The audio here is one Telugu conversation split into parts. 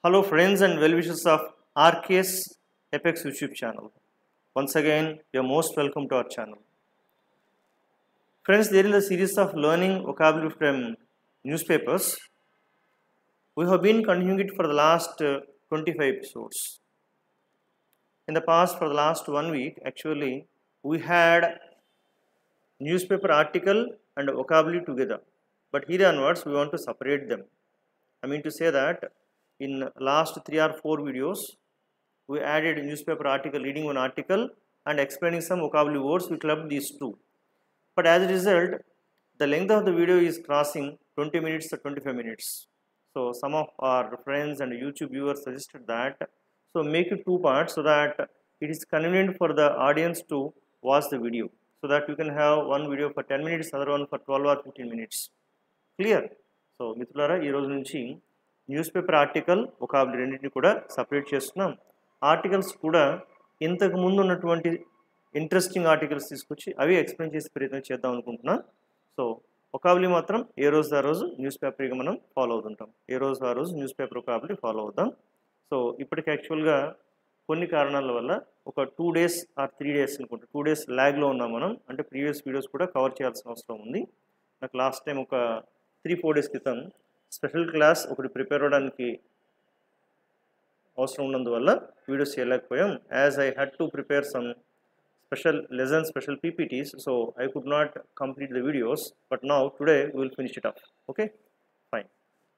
Hello, friends and well wishers of RKS Apex YouTube channel. Once again, you're most welcome to our channel. Friends, there is a series of learning vocabulary from newspapers. We have been continuing it for the last uh, 25 episodes. In the past, for the last one week, actually, we had newspaper article and vocabulary together. But here onwards, we want to separate them. I mean to say that in last three or four videos, we added newspaper article, reading one article and explaining some vocabulary words. We clubbed these two. But as a result, the length of the video is crossing 20 minutes to 25 minutes. So some of our friends and YouTube viewers suggested that. So make it two parts so that it is convenient for the audience to watch the video. So that you can have one video for 10 minutes, other one for 12 or 15 minutes. Clear so మిత్రులారా ఈ రోజు నుంచి న్యూస్ పేపర్ ఆర్టికల్ ఒక రెండింటిని కూడా సపరేట్ చేస్తున్నాం ఆర్టికల్స్ కూడా ఇంతకు ముందు ఉన్నటువంటి ఇంట్రెస్టింగ్ ఆర్టికల్స్ తీసుకొచ్చి అవి ఎక్స్ప్లెయిన్ చేసే ప్రయత్నం చేద్దాం అనుకుంటున్నాం సో ఒకాబులి మాత్రం ఏ రోజు ఆ రోజు న్యూస్ పేపర్గా మనం ఫాలో అవుతుంటాం ఏ రోజు ఆ రోజు న్యూస్ పేపర్ ఒకాబులి ఫాలో అవుతాం సో ఇప్పటికి యాక్చువల్గా కొన్ని కారణాల వల్ల ఒక two days or three days అనుకుంటా టూ డేస్ ల్యాగ్లో ఉన్నాం మనం అంటే ప్రీవియస్ వీడియోస్ కూడా కవర్ చేయాల్సిన అవసరం ఉంది నాకు లాస్ట్ టైం ఒక త్రీ ఫోర్ డేస్ క్రితం స్పెషల్ క్లాస్ ఒకటి ప్రిపేర్ అవ్వడానికి అవసరం ఉన్నందువల్ల వీడియోస్ చేయలేకపోయాం as I had to prepare some special lesson special PPTs so I could not complete the videos but now today we will finish it up okay fine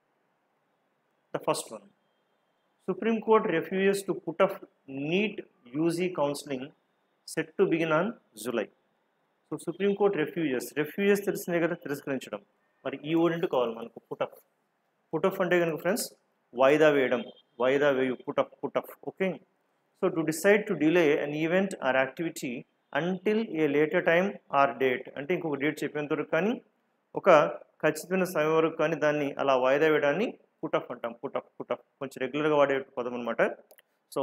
the first one Supreme Court refuses to put off NEET UG counselling set to begin on July so Supreme Court refuses refuses తెలిసిందే కదా తిరస్కరించడం మరి ఈ ఓడింటి కావాలి మనకు పుటఫ్ పుటఫ్ అంటే కనుక ఫ్రెండ్స్ వాయిదా వేయడం వాయిదా వేయు put off put off okay so to decide to delay an event or activity until a later time or date అంటే ఇంకొక డేట్ చెప్పేంత వరకు కానీ ఒక ఖచ్చితమైన సమయం వరకు కానీ దాన్ని అలా వాయిదా వేయడాన్ని పుటఫ్ అంటాం పుటఫ్ పుటఫ్ కొంచెం రెగ్యులర్గా వాడే పదం అనమాట so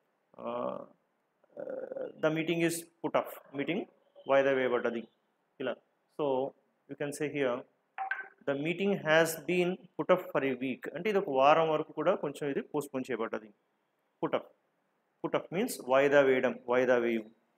the meeting is put off meeting వాయిదా వేయబడ్డది ఇలా so you can say here the meeting has been put off for a week అంటే ఇది ఒక వారం వరకు కూడా కొంచెం ఇది పోస్ట్పోన్ చేయబడ్డది పుటఫ్ పుటఫ్ మీన్స్ వాయిదా వేయడం వాయిదా వేయు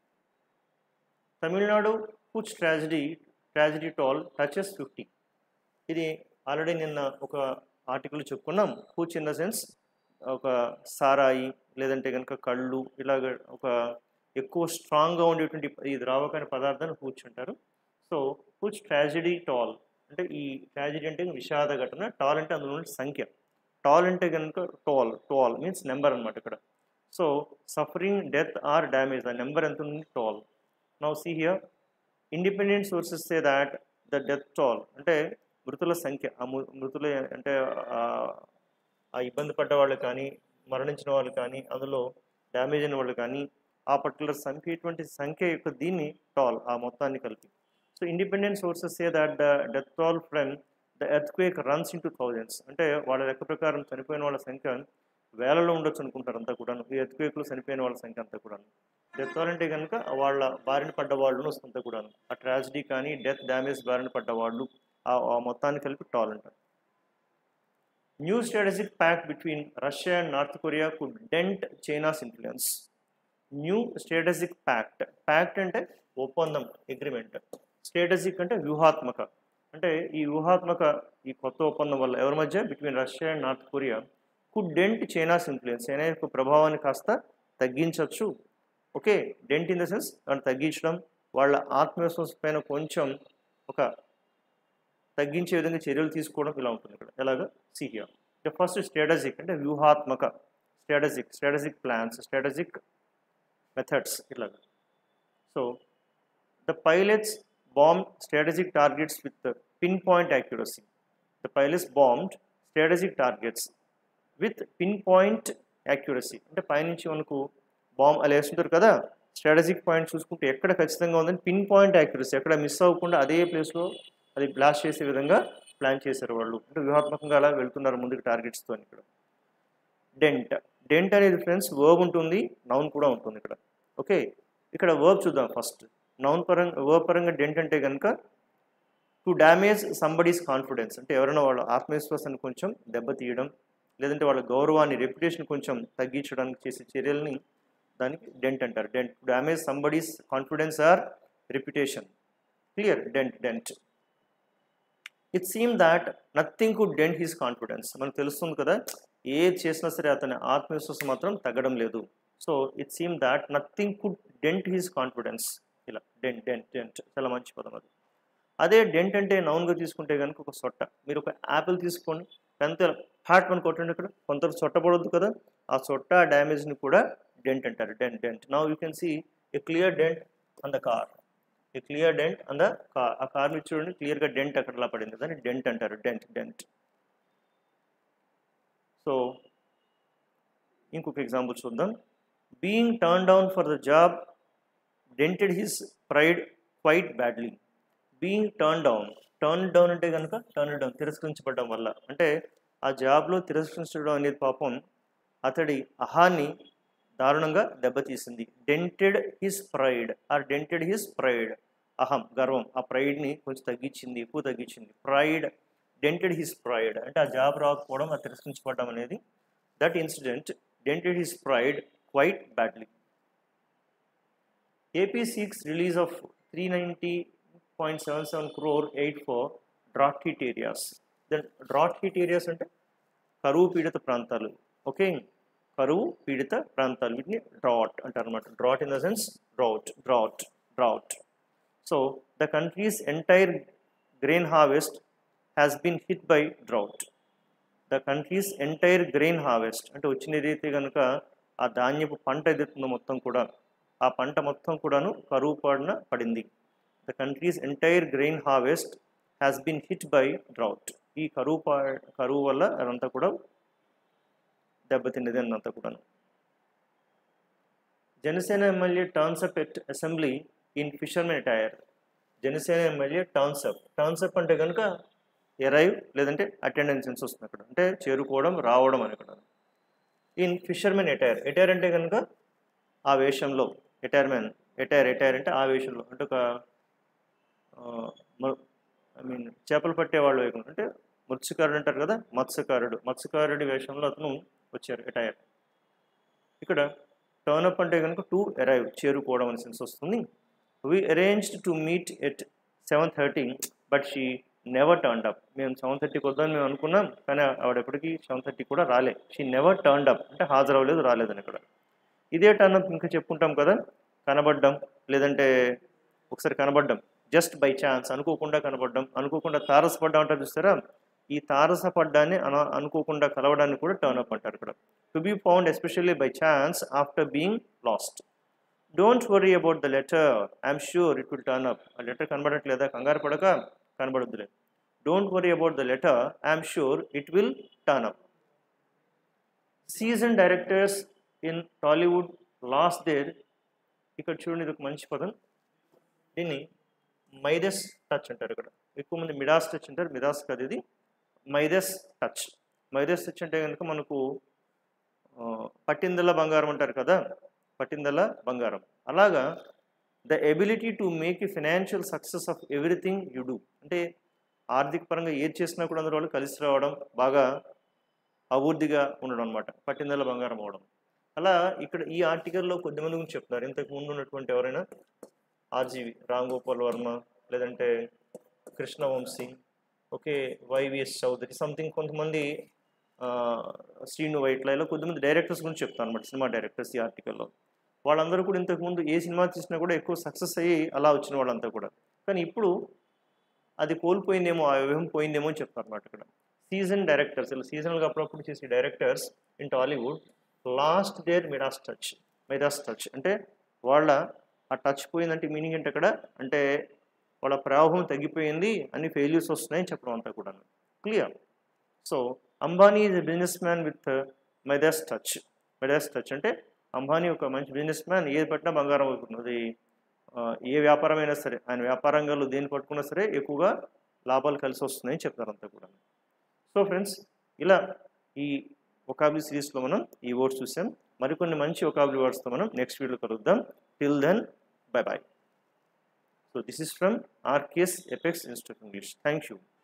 తమిళనాడు కుచ్ tragedy tragedy toll touches fifty ఇది ఆల్రెడీ నిన్న ఒక ఆర్టికల్ చెప్పుకున్నాం కూచ్ ఇన్ ద సెన్స్ ఒక సారాయి లేదంటే కనుక కళ్ళు ఇలాగ ఒక ఎక్కువ స్ట్రాంగ్గా ఉండేటువంటి ఈ ద్రావకాన్ని పదార్థాన్ని కూర్చు అంటారు సో కూచ్ ట్రాజడీ టాల్ అంటే ఈ ట్రాజడీ అంటే విషాద ఘటన టాల్ అంటే అందులో సంఖ్య టాల్ అంటే కనుక టాల్ టాల్ మీన్స్ నెంబర్ అనమాట ఇక్కడ so suffering death or damage ఆ నెంబర్ ఎంత ఉంది toll now see here independent sources say that the death toll అంటే మృతుల సంఖ్య ఆ మృతుల అంటే ఆ ఇబ్బంది పడ్డ వాళ్ళు కానీ మరణించిన వాళ్ళు కానీ అందులో డ్యామేజ్ అయిన వాళ్ళు కానీ ఆ పర్టికులర్ సంఖ్య ఇటువంటి సంఖ్య యొక్క దీన్ని టాల్ ఆ మొత్తాన్ని కలిపి so independent sources say that the death toll from the earthquake runs into thousands అంటే వాళ్ళ లెక్క ప్రకారం చనిపోయిన వాళ్ళ సంఖ్య వేలలో ఉండొచ్చు అనుకుంటారు అంతా కూడా ఈ ఎర్త్ క్వేక్లో చనిపోయిన వాళ్ళ సంఖ్య అంతా కూడా డెత్ టాల్ అంటే కనుక వాళ్ళ బారిన పడ్డ వాళ్ళు వస్తుందంతా కూడా ఆ ట్రాజడీ కానీ డెత్ డ్యామేజ్ బారిన పడ్డ వాళ్ళు ఆ మొత్తాన్ని కలిపి టాల్ అంటారు new strategic pact between Russia and North Korea could dent China's influence new strategic pact pact అంటే ఒప్పందం అగ్రిమెంట్ స్ట్రాటజిక్ అంటే వ్యూహాత్మక అంటే ఈ వ్యూహాత్మక ఈ కొత్త ఒప్పందం వల్ల ఎవరి మధ్య between Russia and North Korea could dent China's influence China యొక్క ప్రభావాన్ని కాస్త తగ్గించవచ్చు okay dent in the sense దాన్ని తగ్గించడం వాళ్ళ ఆత్మవిశ్వాసం పైన కొంచెం ఒక తగ్గించే విధంగా చర్యలు తీసుకోవడం ఇలా ఉంటుంది ఇక్కడ ఎలాగ సిహియా ఫస్ట్ స్ట్రాటజిక్ అంటే వ్యూహాత్మక strategic strategic plans strategic methods ఇలాగ so the pilots bomb strategic targets with pinpoint accuracy the pilots bombed strategic targets with pinpoint accuracy అంటే పైనుంచి మనకు బాంబ్ అలా వేస్తుంటారు కదా స్ట్రాటజిక్ పాయింట్ చూసుకుంటే ఎక్కడ ఖచ్చితంగా ఉందని పిన్ పాయింట్ యాక్యురసీ ఎక్కడ మిస్ అవ్వకుండా అదే ప్లేస్లో అది బ్లాస్ట్ చేసే విధంగా ప్లాన్ చేశారు వాళ్ళు అంటే వ్యూహాత్మకంగా అలా వెళ్తున్నారు ముందుకు టార్గెట్స్తో ఇక్కడ డెంట్ డెంట్ అనేది ఫ్రెండ్స్ వర్బ్ ఉంటుంది నౌన్ కూడా ఉంటుంది ఇక్కడ ఓకే ఇక్కడ వర్బ్ చూద్దాం ఫస్ట్ నౌన్ పరంగా వర్బ్ పరంగా డెంట్ అంటే కనుక టు డ్యామేజ్ సంబడీస్ కాన్ఫిడెన్స్ అంటే ఎవరైనా వాళ్ళ ఆత్మవిశ్వాసాన్ని కొంచెం దెబ్బతీయడం లేదంటే వాళ్ళ గౌరవాన్ని రెప్యుటేషన్ కొంచెం తగ్గించడానికి చేసే చర్యల్ని దానికి డెంట్ అంటారు dent damage somebody's confidence or reputation clear dent dent it seem that nothing could dent his confidence మనకు తెలుస్తుంది కదా ఏది చేసినా సరే అతని ఆత్మవిశ్వాసం మాత్రం తగ్గడం లేదు so it seem that nothing could dent his confidence ఇలా డెంట్ డెంట్ డెంట్ చాలా మంచి పదం అది అదే డెంట్ అంటే నౌన్గా తీసుకుంటే కనుక ఒక సొట్ట మీరు ఒక యాపిల్ తీసుకోండి ఎంత హార్ట్ మన కొట్టండి ఇక్కడ కొంత సొట్ట పడవద్దు కదా ఆ సొట్ట డ్యామేజ్ని కూడా డెంట్ అంటారు dent dent now you can see a clear dent on the car a clear dent on the car ఆ కార్ మీద చూడండి క్లియర్గా డెంట్ అక్కడలా పడింది దాన్ని డెంట్ అంటారు డెంట్ డెంట్ సో ఇంకొక ఎగ్జాంపుల్ చూద్దాం being turn down for the job dented his pride quite badly being turn down turn down అంటే కనుక టర్న్ డౌన్ తిరస్కరించబడడం వల్ల అంటే ఆ జాబ్లో తిరస్కరించడం అనేది పాపం అతడి అహాన్ని దారుణంగా దెబ్బతీసింది dented his pride or dented his pride అహం గర్వం ఆ ప్రైడ్ని కొంచెం తగ్గించింది ఎక్కువ తగ్గించింది ప్రైడ్ డెంటెడ్ హిస్ ప్రైడ్ అంటే ఆ జాబ్ రాకపోవడం ఆ తిరస్కరించబడడం అనేది that incident dented his pride quite badly AP seeks release of three ninety point seven seven crore eight for drought hit areas then drought hit areas అంటే కరువు పీడిత ప్రాంతాలు ఓకే కరువు పీడిత ప్రాంతాలు వీటిని డ్రాట్ అంటారు అనమాట drought in the sense drought drought drought so the country's entire grain harvest has been hit by drought the country's entire grain harvest అంటే వచ్చిన ఏదైతే కనుక ఆ ధాన్యపు పంట ఏదైతుందో మొత్తం కూడా ఆ పంట మొత్తం కూడాను కరువు పాడిన పడింది the country's entire grain harvest has been hit by drought ఈ కరువు పా కరువు వల్ల అదంతా కూడా దెబ్బతిన్నది అన్నంతా కూడాను Janasena MLA turns up at assembly in fishermen attire Janasena MLA turns up turns up అంటే కనుక ఎరైవ్ లేదంటే అటెండెన్స్ వస్తుంది అక్కడ అంటే చేరుకోవడం రావడం అని అక్కడ ఇన్ ఫిషర్మెన్ ఎటైర్ ఎటైర్ అంటే కనుక ఆ వేషంలో ఎటైర్ మ్యాన్ ఎటైర్ ఎటైర్ అంటే ఆ వేషంలో అంటే ఒక ఐ మీన్ చేపలు పట్టేవాళ్ళు వేయకుండా అంటే మత్స్యకారుడు అంటారు కదా మత్స్యకారుడు మత్స్యకారుడి వేషంలో అతను వచ్చారు ఎటైర్ ఇక్కడ టర్న్ అప్ అంటే కనుక టు అరైవ్ చేరుకోవడం అని సెన్స్ వస్తుంది we arranged to meet at seven thirty but she never turned up మేము సెవెన్ థర్టీకి వద్దామని మేము అనుకున్నాం కానీ ఆవిడ ఎప్పటికీ సెవెన్ థర్టీ కూడా రాలే షీ నెవర్ టర్న్డ్ అప్ అంటే హాజరవ్వలేదు రాలేదని ఇక్కడ ఇదే టర్న్ అప్ ఇంకా చెప్పుకుంటాం కదా కనబడ్డం లేదంటే ఒకసారి కనబడ్డం జస్ట్ బై ఛాన్స్ అనుకోకుండా కనబడ్డం అనుకోకుండా తారసపడ్డం అంటారు చూస్తారా ఈ తారసపడ్డాన్ని అన అనుకోకుండా కలవడాన్ని కూడా టర్న్ అప్ అంటారు ఇక్కడ to be found especially by chance after being lost don't worry about the letter I'm sure it will turn up ఆ లెటర్ కనబడట్లేదా కంగారు పడక కనబడద్దులే don't worry about the letter I'm sure it will turn up season directors in Tollywood lost their ఇక్కడ చూడండి ఇది ఒక మంచి పదం దీన్ని మైదస్ టచ్ అంటారు ఇక్కడ ఎక్కువ మంది మిడాస్ టచ్ అంటారు మిడాస్ కాదు ఇది మైదస్ టచ్ మైదస్ టచ్ అంటే కనుక మనకు పట్టిందల బంగారం అంటారు కదా పట్టిందల బంగారం అలాగా the ability to make a financial success of everything you do అంటే ఆర్థిక పరంగా ఏది చేసినా కూడా అందరూ వాళ్ళు కలిసి రావడం బాగా అభివృద్ధిగా ఉండడం అనమాట పట్టిందల బంగారం అవడం అలా ఇక్కడ ఈ ఆర్టికల్లో కొద్దిమంది గురించి చెప్తున్నారు ఇంతకు ముందు ఉన్నటువంటి ఎవరైనా ఆర్జీవి రామ్ గోపాల్ వర్మ లేదంటే కృష్ణవంశీ ఓకే వైవిఎస్ చౌదరి సంథింగ్ కొంతమంది శ్రీను వైట్ల ఇలా కొద్దిమంది డైరెక్టర్స్ గురించి చెప్తాను అనమాట సినిమా డైరెక్టర్స్ ఈ ఆర్టికల్లో వాళ్ళందరూ కూడా ఇంతకుముందు ఏ సినిమా తీసినా కూడా ఎక్కువ సక్సెస్ అయ్యి అలా వచ్చిన వాళ్ళంతా కూడా కానీ ఇప్పుడు అది కోల్పోయిందేమో ఆ వ్యూహం పోయిందేమో అని చెప్తారు అనమాట ఇక్కడ సీజన్ డైరెక్టర్స్ ఇలా సీజనల్గా అప్పుడప్పుడు చేసే directors in Tollywood lost their Midas touch Midas touch అంటే వాళ్ళ ఆ టచ్ పోయిందంటే మీనింగ్ ఏంటి అక్కడ అంటే వాళ్ళ ప్రభావం తగ్గిపోయింది అన్ని ఫెయిల్యూర్స్ వస్తున్నాయని చెప్పడం అంతా కూడా clear so Ambani is a businessman with Midas touch Midas touch అంటే అంబానీ ఒక మంచి బిజినెస్ మ్యాన్ ఏది పట్టినా బంగారం అవుతున్నది ఏ వ్యాపారమైనా సరే ఆయన వ్యాపారంగాలు దేన్ని పట్టుకున్నా సరే ఎక్కువగా లాభాలు కలిసి వస్తున్నాయని చెప్తారు అంతా కూడా సో ఫ్రెండ్స్ ఇలా ఈ ఒకాబ్లీ సిరీస్లో మనం ఈ వర్డ్స్ చూసాం మరికొన్ని మంచి ఒకాబ్లీ వర్డ్స్తో మనం నెక్స్ట్ వీడియో కలుద్దాం till then bye bye so this is from RK's Apex Institute English thank you